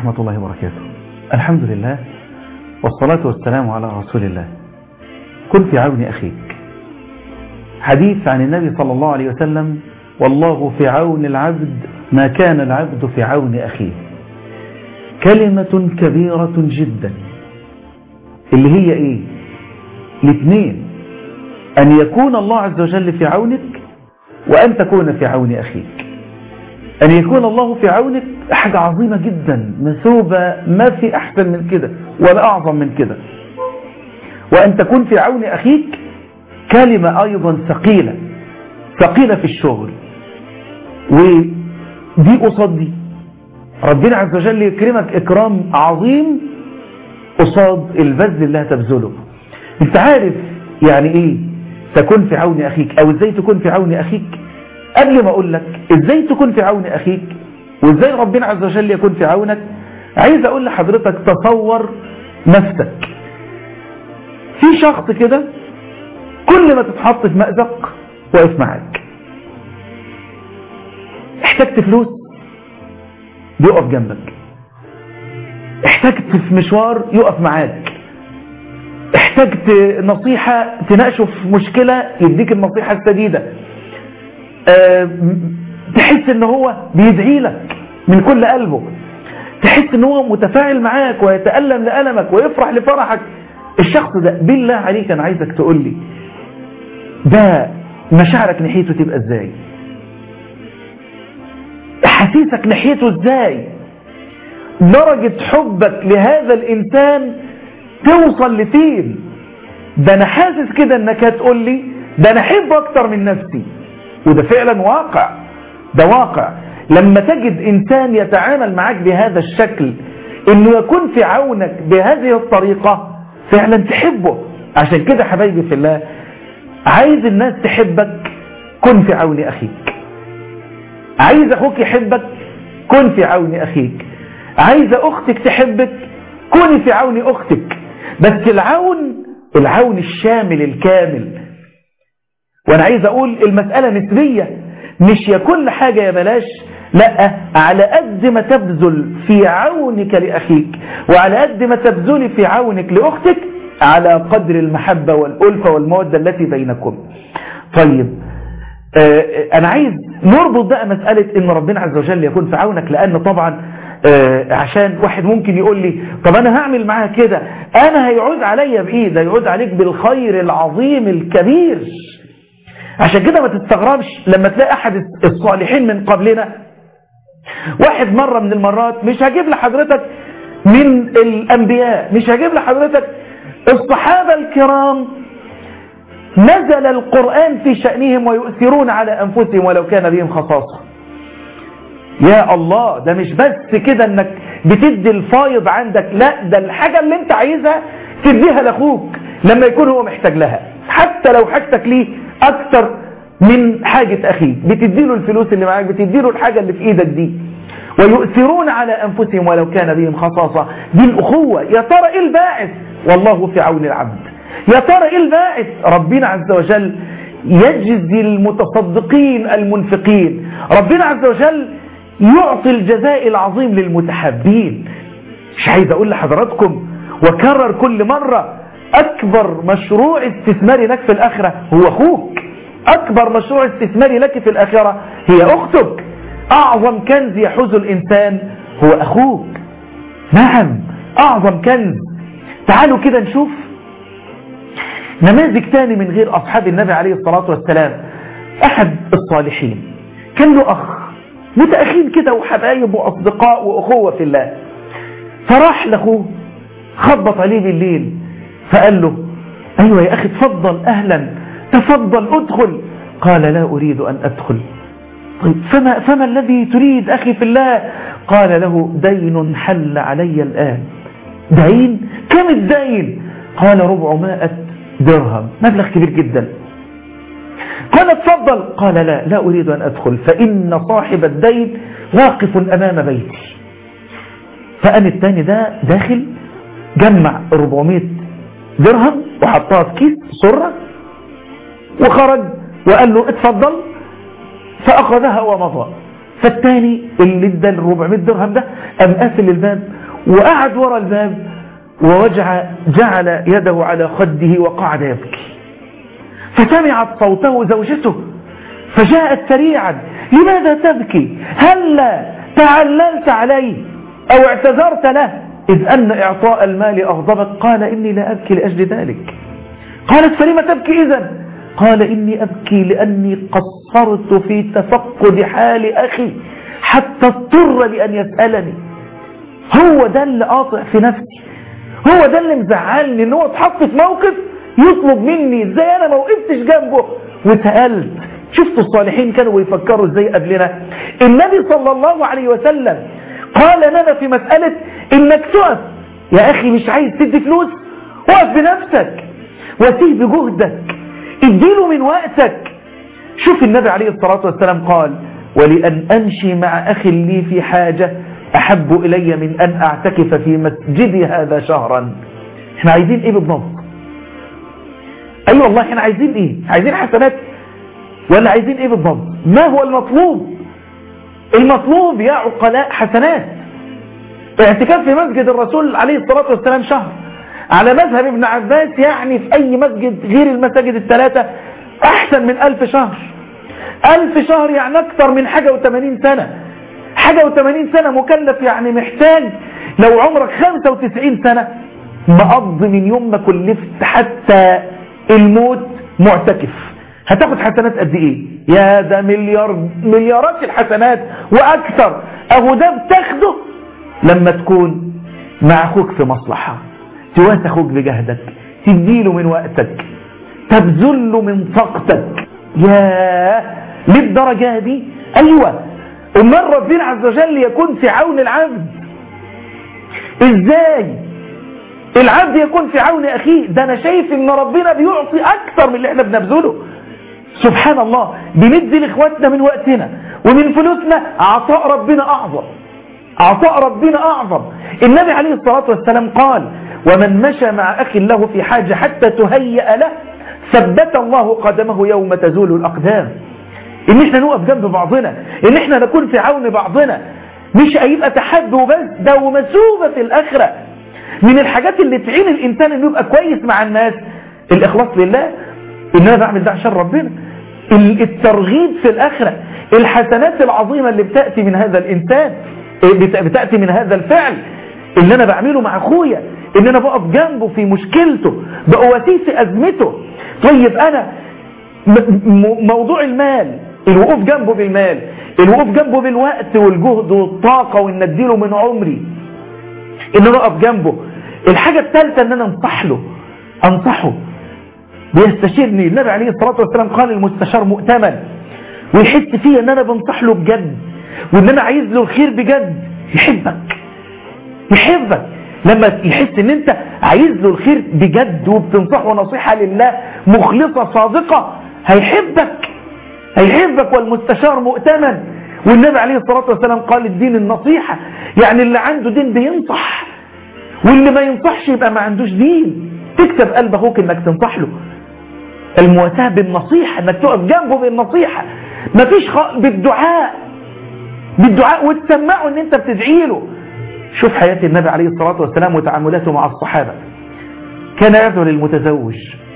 ورحمة الله وبركاته الحمد لله والصلاة والسلام على رسول الله كن في عون أخيك حديث عن النبي صلى الله عليه وسلم والله في عون العبد ما كان العبد في عون أخيه كلمة كبيرة جدا اللي هي ايه الاثنين ان يكون الله عز وجل في عونك وان تكون في عون اخيك ان يكون الله في عونك حاجة عظيمة جدا مثوبة ما في احسن من كده ولا اعظم من كده وان تكون في عون اخيك كلمة ايضا ثقيلة ثقيلة في الشغل ودي قصاد دي ربنا عز وجل يكرمك اكرام عظيم قصاد البذل اللي هتبذله انت عارف يعني ايه تكون في عون اخيك او ازاي تكون في عون اخيك قبل ما اقول لك ازاي تكون في عون اخيك وازاي ربنا عز وجل يكون في عونك عايز اقول لحضرتك تصور نفسك في شخص كده كل ما تتحط في مأزق واقف معاك احتجت فلوس بيقف جنبك احتجت في مشوار يقف معاك احتجت نصيحة تناقشه في مشكلة يديك النصيحة السديدة اه تحس ان هو بيدعي لك من كل قلبه تحس ان هو متفاعل معاك ويتألم لألمك ويفرح لفرحك الشخص ده بالله عليك انا عايزك تقول لي ده مشاعرك ناحيته تبقى ازاي احاسيسك ناحيته ازاي درجة حبك لهذا الإنسان توصل لفين ده أنا حاسس كده أنك هتقول لي ده أنا أحبه أكتر من نفسي وده فعلا واقع ده واقع لما تجد إنسان يتعامل معك بهذا الشكل أنه يكون في عونك بهذه الطريقة فعلا تحبه عشان كده حبايبي في الله عايز الناس تحبك كن في عون أخيك عايز أخوك يحبك كن في عون أخيك عايزة أختك تحبك كوني في عون أختك بس العون العون الشامل الكامل وأنا عايز أقول المسألة نسبية مش يا كل حاجة يا بلاش لا على قد ما تبذل في عونك لأخيك وعلى قد ما تبذلي في عونك لأختك على قدر المحبة والألفة والمودة التي بينكم طيب آه أنا عايز نربط بقى مسألة إن ربنا عز وجل يكون في عونك لأن طبعا آه عشان واحد ممكن يقول لي طب انا هعمل معاها كده انا هيعود عليا بايد هيعود عليك بالخير العظيم الكبير عشان كده ما تستغربش لما تلاقي احد الصالحين من قبلنا واحد مرة من المرات مش هجيب لحضرتك من الانبياء مش هجيب لحضرتك الصحابة الكرام نزل القرآن في شأنهم ويؤثرون على أنفسهم ولو كان بهم خصاصة يا الله ده مش بس كده انك بتدي الفايض عندك لا ده الحاجة اللي انت عايزها تديها لاخوك لما يكون هو محتاج لها حتى لو حاجتك ليه اكتر من حاجة اخيك بتديله الفلوس اللي معاك بتديله الحاجة اللي في ايدك دي ويؤثرون على انفسهم ولو كان بهم خصاصة دي الاخوة يا ترى ايه الباعث والله في عون العبد يا ترى ايه الباعث ربنا عز وجل يجزي المتصدقين المنفقين ربنا عز وجل يعطي الجزاء العظيم للمتحابين مش عايز اقول لحضراتكم وكرر كل مرة اكبر مشروع استثماري لك في الاخرة هو اخوك اكبر مشروع استثماري لك في الاخرة هي اختك اعظم كنز يحوز الانسان هو اخوك نعم اعظم كنز تعالوا كده نشوف نماذج تاني من غير اصحاب النبي عليه الصلاة والسلام احد الصالحين كان له اخ متأخين كده وحبايب وأصدقاء وأخوة في الله فراح لاخوه خبط عليه بالليل فقال له أيوة يا أخي تفضل أهلا تفضل أدخل قال لا أريد أن أدخل طيب فما, فما الذي تريد أخي في الله قال له دين حل علي الآن دين كم الدين قال ربعمائة درهم مبلغ كبير جدا قال تفضل قال لا لا أريد أن أدخل فإن صاحب الدين واقف أمام بيتي فقام التاني ده داخل جمع 400 درهم وحطها في كيس سرة وخرج وقال له اتفضل فأخذها ومضى فالتاني اللي ادى ال 400 درهم ده قام قافل الباب وقعد ورا الباب ووجع جعل يده على خده وقعد يبكي فسمعت صوته زوجته فجاءت سريعا لماذا تبكي هلا تعللت عليه أو اعتذرت له إذ أن إعطاء المال أغضبك قال إني لا أبكي لأجل ذلك قالت فلم تبكي إذا قال إني أبكي لأني قصرت في تفقد حال أخي حتى اضطر بأن يسألني هو ده اللي قاطع في نفسي هو ده اللي مزعلني ان هو اتحط في موقف يطلب مني ازاي انا ما وقفتش جنبه وسألت شفتوا الصالحين كانوا بيفكروا ازاي قبلنا النبي صلى الله عليه وسلم قال لنا في مسألة انك تقف يا اخي مش عايز تدي فلوس وقف بنفسك وسيه بجهدك اديله من وقتك شوف النبي عليه الصلاة والسلام قال ولأن أمشي مع أخي لي في حاجة أحب إلي من أن أعتكف في مسجدي هذا شهرا احنا عايزين ايه بالضبط اي أيوة والله احنا عايزين ايه عايزين حسنات ولا عايزين ايه بالضبط ما هو المطلوب المطلوب يا عقلاء حسنات اعتكاف في مسجد الرسول عليه الصلاة والسلام شهر على مذهب ابن عباس يعني في اي مسجد غير المساجد الثلاثة احسن من الف شهر الف شهر يعني اكثر من حاجة وثمانين سنة حاجة وثمانين سنة مكلف يعني محتاج لو عمرك خمسة وتسعين سنة مقضي من يوم ما كلفت حتى الموت معتكف هتاخد حسنات قد ايه يا ده مليار مليارات الحسنات واكثر اهو ده بتاخده لما تكون مع اخوك في مصلحة تواسي اخوك بجهدك تديله من وقتك تبذله من طاقتك يا للدرجة دي ايوه امال ربنا عز وجل يكون في عون العبد ازاي العبد يكون في عون اخيه ده انا شايف ان ربنا بيعطي اكثر من اللي احنا بنبذله سبحان الله بندي لاخواتنا من وقتنا ومن فلوسنا عطاء ربنا اعظم عطاء ربنا اعظم النبي عليه الصلاة والسلام قال ومن مشى مع اخ له في حاجة حتى تهيأ له ثبت الله قدمه يوم تزول الاقدام ان احنا نقف جنب بعضنا ان احنا نكون في عون بعضنا مش هيبقى تحدي وبس ده ومثوبة في الاخرة من الحاجات اللي تعين الانسان انه يبقى كويس مع الناس الاخلاص لله ان انا بعمل ده عشان ربنا الترغيب في الاخرة الحسنات العظيمة اللي بتأتي من هذا الانسان بتأتي من هذا الفعل اللي انا بعمله مع اخويا ان انا بقف جنبه في مشكلته بقواتيه في ازمته طيب انا موضوع المال الوقوف جنبه بالمال الوقوف جنبه بالوقت والجهد والطاقة وان اديله من عمري ان انا اقف جنبه الحاجة الثالثة ان انا انصح له انصحه بيستشيرني النبي عليه الصلاة والسلام قال المستشار مؤتمن ويحس فيه ان انا بنصح له بجد وان انا عايز له الخير بجد يحبك يحبك لما يحس ان انت عايز له الخير بجد وبتنصحه نصيحة لله مخلصة صادقة هيحبك هيحبك والمستشار مؤتمن والنبي عليه الصلاة والسلام قال الدين النصيحة يعني اللي عنده دين بينصح واللي ما ينصحش يبقى ما عندوش دين تكتب قلب اخوك انك تنصح له المواساة بالنصيحة انك تقف جنبه بالنصيحة مفيش خ... بالدعاء بالدعاء وتسمعه ان انت بتدعي له شوف حياة النبي عليه الصلاة والسلام وتعاملاته مع الصحابة كان يدعو للمتزوج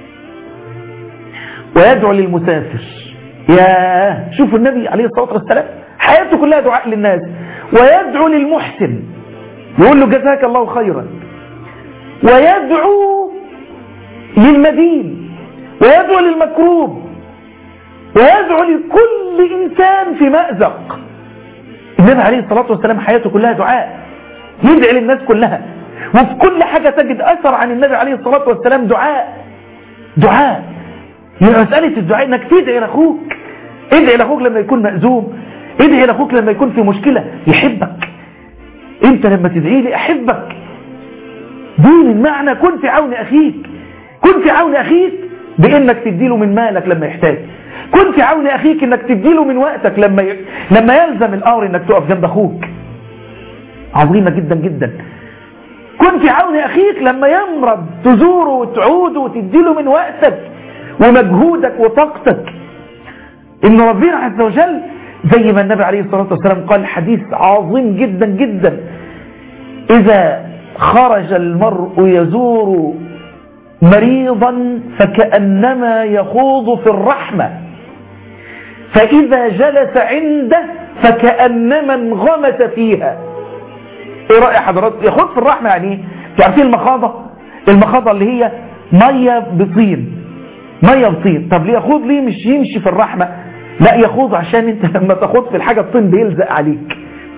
ويدعو للمسافر يا شوفوا النبي عليه الصلاة والسلام حياته كلها دعاء للناس ويدعو للمحسن يقول له جزاك الله خيرا ويدعو للمدين ويدعو للمكروب ويدعو لكل إنسان في مأزق النبي عليه الصلاة والسلام حياته كلها دعاء يدعي للناس كلها وفي كل حاجة تجد أثر عن النبي عليه الصلاة والسلام دعاء دعاء يعني مسألة الدعاء انك تدعي لأخوك ادعي لأخوك لما يكون مأزوم ادعي لأخوك لما يكون في مشكلة يحبك انت لما تدعي لي احبك دين المعنى كن في عون اخيك كن في عون اخيك بانك تديله من مالك لما يحتاج كن في عون اخيك انك تديله من وقتك لما ي... لما يلزم الامر انك تقف جنب اخوك عظيمة جدا جدا كن في عون اخيك لما يمرض تزوره وتعوده وتديله من وقتك ومجهودك وطاقتك ان ربنا عز وجل زي ما النبي عليه الصلاة والسلام قال حديث عظيم جدا جدا إذا خرج المرء يزور مريضا فكأنما يخوض في الرحمة فإذا جلس عنده فكأنما انغمس فيها ايه رأي حضرات يخوض في الرحمة يعني ايه تعرفين المخاضة المخاضة اللي هي مية بطين مية بطين طب ليه يخوض ليه مش يمشي في الرحمة لا يخوض عشان انت لما تخوض في الحاجة الطين بيلزق عليك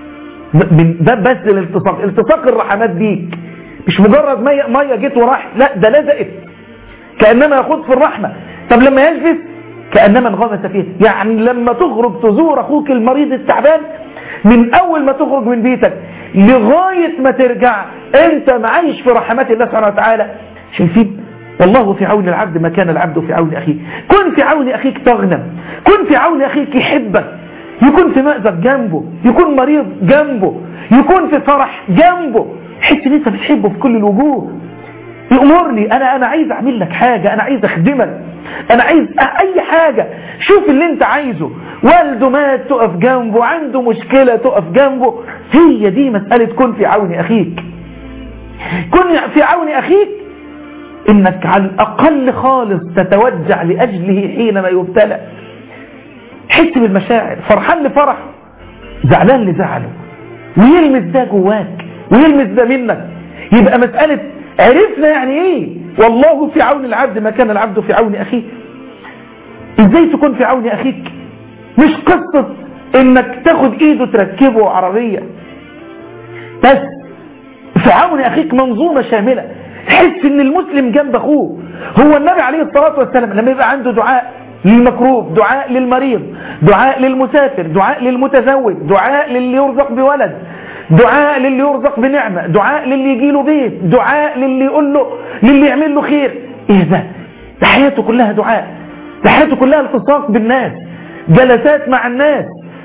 ده بس الالتصاق التصاق الرحمات بيك مش مجرد مية, مية جيت وراحت لا ده لزقت كأنما يخوض في الرحمة طب لما يجلس كأنما انغمس فيه يعني لما تخرج تزور أخوك المريض التعبان من أول ما تخرج من بيتك لغاية ما ترجع أنت معيش في رحمات الله سبحانه وتعالى شايفين والله في عون العبد ما كان العبد في عون أخيه كن في عون أخيك تغنم كن في عون أخيك يحبك يكون في مأزق جنبه يكون مريض جنبه يكون في فرح جنبه حس ان انت بتحبه في كل الوجوه يأمرني انا انا عايز اعمل لك حاجة انا عايز اخدمك انا عايز اي حاجة شوف اللي انت عايزه والده مات تقف جنبه عنده مشكلة تقف جنبه هي دي مسألة كن في عون اخيك كن في عون اخيك انك على الاقل خالص تتوجع لاجله حينما يبتلى حس بالمشاعر فرحان لفرح زعلان لزعله ويلمس ده جواك ويلمس ده منك يبقى مسألة عرفنا يعني ايه والله في عون العبد ما كان العبد في عون اخيه ازاي تكون في عون اخيك مش قصة انك تاخد ايده تركبه عربية بس في عون اخيك منظومة شاملة تحس ان المسلم جنب اخوه هو النبي عليه الصلاة والسلام لما يبقى عنده دعاء للمكروب دعاء للمريض دعاء للمسافر دعاء للمتزوج دعاء للي يرزق بولد دعاء للي يرزق بنعمة دعاء للي يجي له بيت دعاء للي يقول له للي يعمل له خير ايه ده ده حياته كلها دعاء ده حياته كلها التصاق بالناس جلسات مع الناس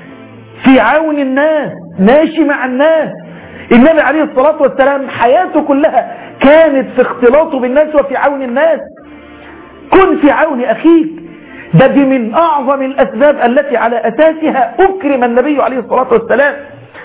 في عون الناس ماشي مع الناس النبي عليه الصلاة والسلام حياته كلها كانت في اختلاطه بالناس وفي عون الناس كن في عون أخيك ده دي من أعظم الأسباب التي على أساسها أكرم النبي عليه الصلاة والسلام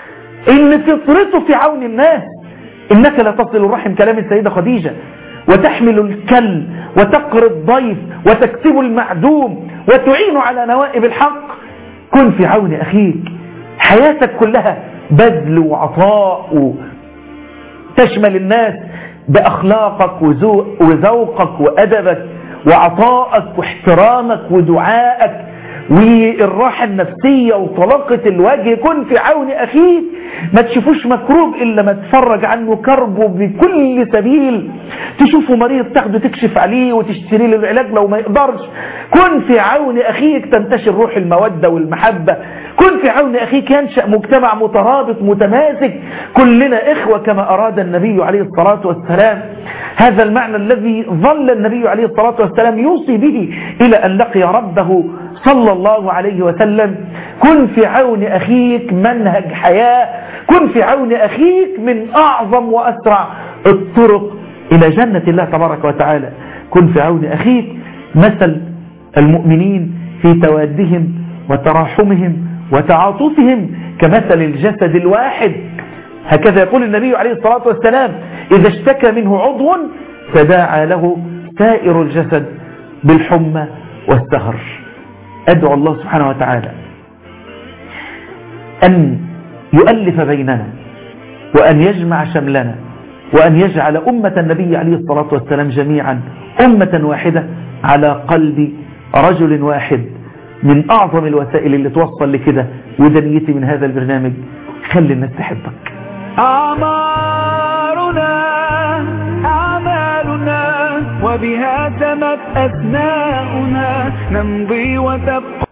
إن فطرته في عون الناس إنك لا تصل الرحم كلام السيدة خديجة وتحمل الكل وتقر الضيف وتكسب المعدوم وتعين على نوائب الحق كن في عون أخيك حياتك كلها بذل وعطاء تشمل الناس بأخلاقك وذوقك وأدبك وعطائك واحترامك ودعائك والراحة النفسية وطلاقة الوجه كن في عون أخيك ما تشوفوش مكروب إلا ما تفرج عنه كربه بكل سبيل تشوفه مريض تاخده تكشف عليه وتشتري له العلاج لو ما يقدرش كن في عون أخيك تنتشر روح المودة والمحبة كن في عون أخيك ينشأ مجتمع مترابط متماسك كلنا إخوة كما أراد النبي عليه الصلاة والسلام هذا المعنى الذي ظل النبي عليه الصلاة والسلام يوصي به إلى أن لقي ربه صلى الله عليه وسلم كن في عون أخيك منهج حياة كن في عون أخيك من أعظم وأسرع الطرق إلى جنة الله تبارك وتعالى كن في عون أخيك مثل المؤمنين في توادهم وتراحمهم وتعاطفهم كمثل الجسد الواحد هكذا يقول النبي عليه الصلاة والسلام إذا اشتكى منه عضو تداعى له سائر الجسد بالحمى والسهر أدعو الله سبحانه وتعالى أن يؤلف بيننا وأن يجمع شملنا وأن يجعل أمة النبي عليه الصلاة والسلام جميعا أمة واحدة على قلب رجل واحد من أعظم الوسائل اللي توصل لكده ودنيتي من هذا البرنامج خلي الناس تحبك أعمارنا أعمالنا وبها تمت أثناؤنا نمضي وتبقى